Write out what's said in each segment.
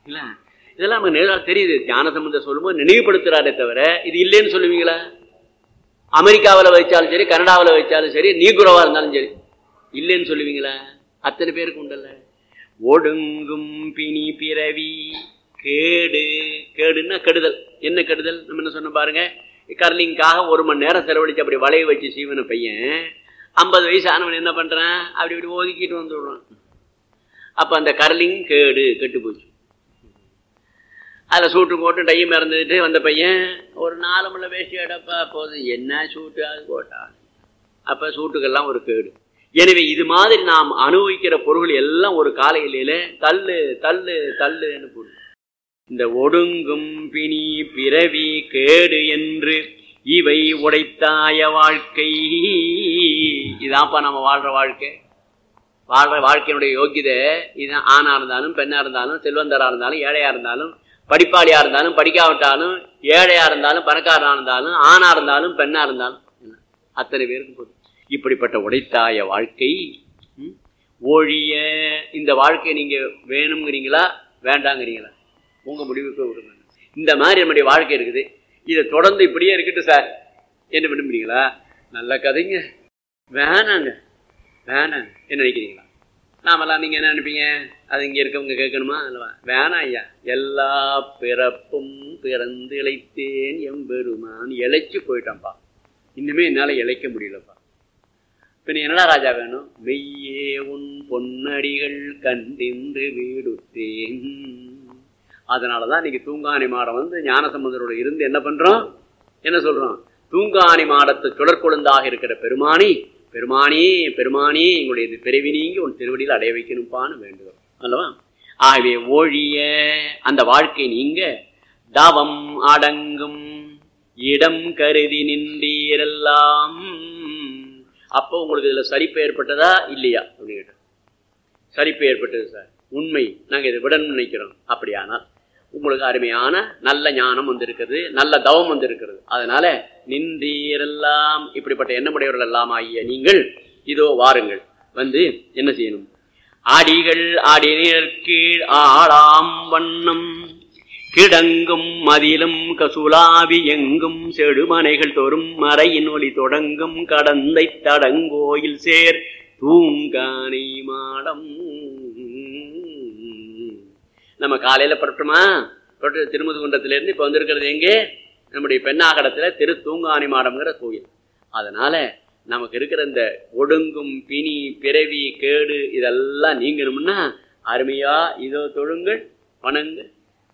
இல்ல இதெல்லாம் நமக்கு நேரா தெரியுது ஞான சம்பந்தம் சொல்லும்போது நினைவுபடுத்துறாரே தவிர இது இல்லைன்னு சொல்லுவீங்களா அமெரிக்காவில் வைச்சாலும் சரி கனடாவில் வைச்சாலும் சரி நீகுரவா இருந்தாலும் சரி இல்லைன்னு சொல்லுவீங்களா அத்தனை பேருக்கு உண்டல்ல ஒடுங்கும் பிணி பிறவி கேடு கேடுன்னா கெடுதல் என்ன கெடுதல் நம்ம என்ன சொன்ன பாருங்க கர்லிங்காக ஒரு மணி நேரம் செலவழிச்சு அப்படி வளைய வச்சு சீவன பையன் ஐம்பது வயசு ஆனவன் என்ன பண்றான் அப்படி இப்படி ஒதுக்கிட்டு வந்துடுறான் அப்ப அந்த கர்லிங் கேடு கெட்டு போச்சு அதில் சூட்டு போட்டு டையும் இறந்துட்டு வந்த பையன் ஒரு நாலு முள்ள வேஷ்டி அடப்பா போதும் என்ன சூட்டு அது போட்டான் அப்போ சூட்டுக்கெல்லாம் ஒரு கேடு எனவே இது மாதிரி நாம் அனுபவிக்கிற பொருள் எல்லாம் ஒரு காலையில தள்ளு தள்ளு தள்ளுன்னு போடு இந்த ஒடுங்கும் பிணி பிறவி கேடு என்று இவை உடைத்தாய வாழ்க்கை இதான்ப்பா நம்ம வாழ்ற வாழ்க்கை வாழ்ற வாழ்க்கையினுடைய யோக்கியதை இதுதான் ஆணா இருந்தாலும் பெண்ணா இருந்தாலும் செல்வந்தரா இருந்தாலும் ஏழையா இருந்தாலும் படிப்பாளியா இருந்தாலும் படிக்காவிட்டாலும் ஏழையா இருந்தாலும் பணக்காரனா இருந்தாலும் ஆணா இருந்தாலும் பெண்ணா இருந்தாலும் அத்தனை பேருக்கு போதும் இப்படிப்பட்ட உடைத்தாய வாழ்க்கை ஒழிய இந்த வாழ்க்கை நீங்க வேணுங்கிறீங்களா வேண்டாங்கிறீங்களா உங்க முடிவுக்கு விடுங்க இந்த மாதிரி நம்முடைய வாழ்க்கை இருக்குது இதை தொடர்ந்து இப்படியே இருக்கட்டும் சார் என்ன விரும்புறீங்களா நல்ல கதைங்க வேணாங்க வேணாங்க என்ன நினைக்கிறீங்களா நாமெல்லாம் நீங்க என்ன நினைப்பீங்க அது இங்க இருக்கவங்க கேட்கணுமா அல்லவா வேணாம் ஐயா எல்லா பிறப்பும் பிறந்து இழைத்தேன் எம்பெருமான் இழைச்சு போயிட்டான்ப்பா இன்னுமே என்னால இழைக்க முடியலப்பா பின் என்னடா ராஜா வேணும் மெய்யே உன் பொன்னடிகள் கண்டின்று வீடுத்தேன் அதனாலதான் இன்னைக்கு தூங்காணி மாடம் வந்து ஞானசம்பந்தரோட இருந்து என்ன பண்றோம் என்ன சொல்றோம் தூங்காணி மாடத்து சுடற்கொழுந்தாக இருக்கிற பெருமானி பெருமானி பெருமானி எங்களுடைய பிறவி நீங்கி உன் திருவடியில் அடைய வைக்கணும்பான்னு வேண்டுகிறோம் அல்லவா ஆகவே ஒழிய அந்த வாழ்க்கை நீங்க தவம் அடங்கும் இடம் கருதி நின்றீரெல்லாம் அப்போ உங்களுக்கு இதுல சரிப்பு ஏற்பட்டதா இல்லையா அப்படின்னு கேட்டேன் சரிப்பு ஏற்பட்டது சார் உண்மை நாங்க இதை விடணும்னு நினைக்கிறோம் அப்படியானால் உங்களுக்கு அருமையான நல்ல ஞானம் வந்திருக்கிறது நல்ல தவம் வந்திருக்கிறது அதனால நின்றீரெல்லாம் இப்படிப்பட்ட எண்ணமுடையவர்கள் எல்லாம் ஆகிய நீங்கள் இதோ வாருங்கள் வந்து என்ன செய்யணும் அடிகள் அடிநீர் கீழ் ஆளாம் வண்ணம் கிடங்கும் மதிலும் கசுலாவி எங்கும் செடுமனைகள் தோறும் மறையின் ஒளி தொடங்கும் கடந்தை தடங்கோயில் சேர் தூங்கானை மாடம் நம்ம காலையில புறட்டுமா புறட்டு திருமுதுகுன்றத்துல இருந்து இப்ப வந்திருக்கிறது எங்கே நம்முடைய பெண்ணாகடத்துல திரு தூங்காணி மாடம்ங்கிற கோயில் அதனால நமக்கு இருக்கிற இந்த ஒடுங்கும் பிணி பிறவி கேடு இதெல்லாம் நீங்கணும்னா அருமையா இதோ தொழுங்கள் வணங்குங்கள்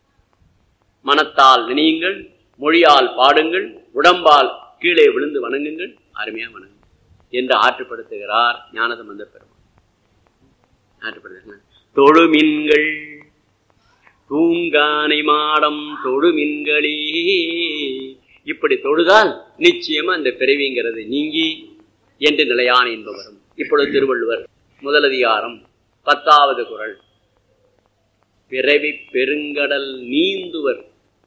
மனத்தால் நினையுங்கள் மொழியால் பாடுங்கள் உடம்பால் கீழே விழுந்து வணங்குங்கள் அருமையா வணங்குங்கள் என்று ஆற்றுப்படுத்துகிறார் ஞானசம்பந்த பெருமான் ஆற்றுப்படுத்துகிறார் தொழுமின்கள் தூங்கானை மாடம் தொழுமின்களே இப்படி தொழுதால் நிச்சயமா அந்த பிறவிங்கிறது நீங்கி என்று நிலையான இன்பம் வரும் இப்பொழுது திருவள்ளுவர் முதலதிகாரம் பத்தாவது குரல் பிறவி பெருங்கடல் நீந்துவர்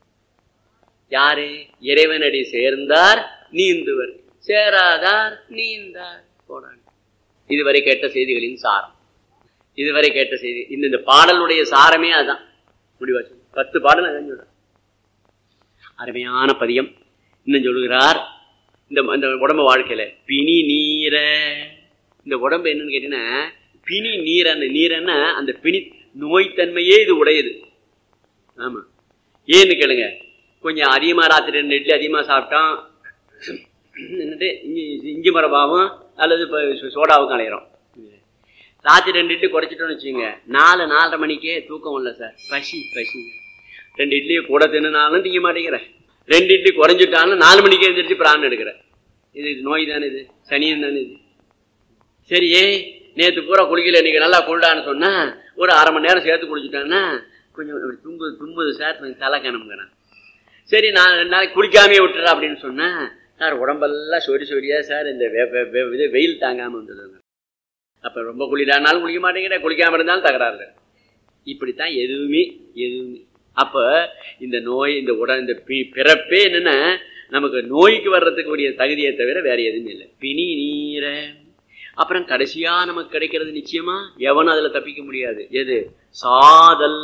யாரு இறைவனடி சேர்ந்தார் நீந்துவர் சேராதார் நீந்தார் போனார் இதுவரை கேட்ட செய்திகளின் சாரம் இதுவரை கேட்ட செய்தி இந்த இந்த பாடலுடைய சாரமே அதுதான் முடிவாச்சு பத்து பாடல் அதான் சொல்றேன் அருமையான பதியம் இன்னும் சொல்லுகிறார் இந்த இந்த உடம்பு வாழ்க்கையில பிணி நீர இந்த உடம்பு என்னன்னு கேட்டீங்கன்னா பிணி நீரன்னு நீரன்னா அந்த பிணி நோய்த்தன்மையே இது உடையது ஆமா ஏன்னு கேளுங்க கொஞ்சம் அதிகமாக ராத்திரி ரெண்டு இட்லி அதிகமாக சாப்பிட்டோம் என்னட்டு இஞ்சி இஞ்சி மரபாவும் அல்லது இப்போ சோடாவுக்கும் அலையிறோம் ராத்திரி ரெண்டு இட்லி குறைச்சிட்டோம்னு வச்சுக்கோங்க நாலு நாலரை மணிக்கே தூக்கம் இல்லை சார் பசி பசி ரெண்டு இட்லியை கூட தின்னாலும் திங்க மாட்டேங்கிறேன் ரெண்டு இட்லி குறைஞ்சிட்டாலும் நாலு மணிக்கு எழுந்திரிச்சு பிராணம் எடுக்கிறேன் இது நோய் தானே இது சனியன் தானே இது சரியே நேற்று பூரா குளிக்கல இன்னைக்கு நல்லா குளிடான்னு சொன்னா ஒரு அரை மணி நேரம் சேர்த்து குளிச்சுட்டான்னா கொஞ்சம் தும்புது தும்புது சார் கொஞ்சம் தலை கணமுங்கிறேன் சரி நான் ரெண்டு நாளைக்கு குளிக்காமே விட்டுறேன் அப்படின்னு சொன்னேன் சார் உடம்பெல்லாம் சொரி சொரியா சார் இந்த இது வெயில் தாங்காமல் வந்ததுங்க அப்போ ரொம்ப குளிரானாலும் குளிக்க மாட்டேங்கிற குளிக்காமல் இருந்தாலும் தகராறு இப்படித்தான் எதுவுமே எதுவுமே அப்போ இந்த நோய் இந்த உடல் இந்த பி பிறப்பே என்னென்னா நமக்கு நோய்க்கு வர்றதுக்கு உரிய தகுதியை தவிர வேற எதுவுமே இல்லை பிணி நீர அப்புறம் கடைசியா நமக்கு கிடைக்கிறது நிச்சயமா எவனும் அதுல தப்பிக்க முடியாது எது சாதல்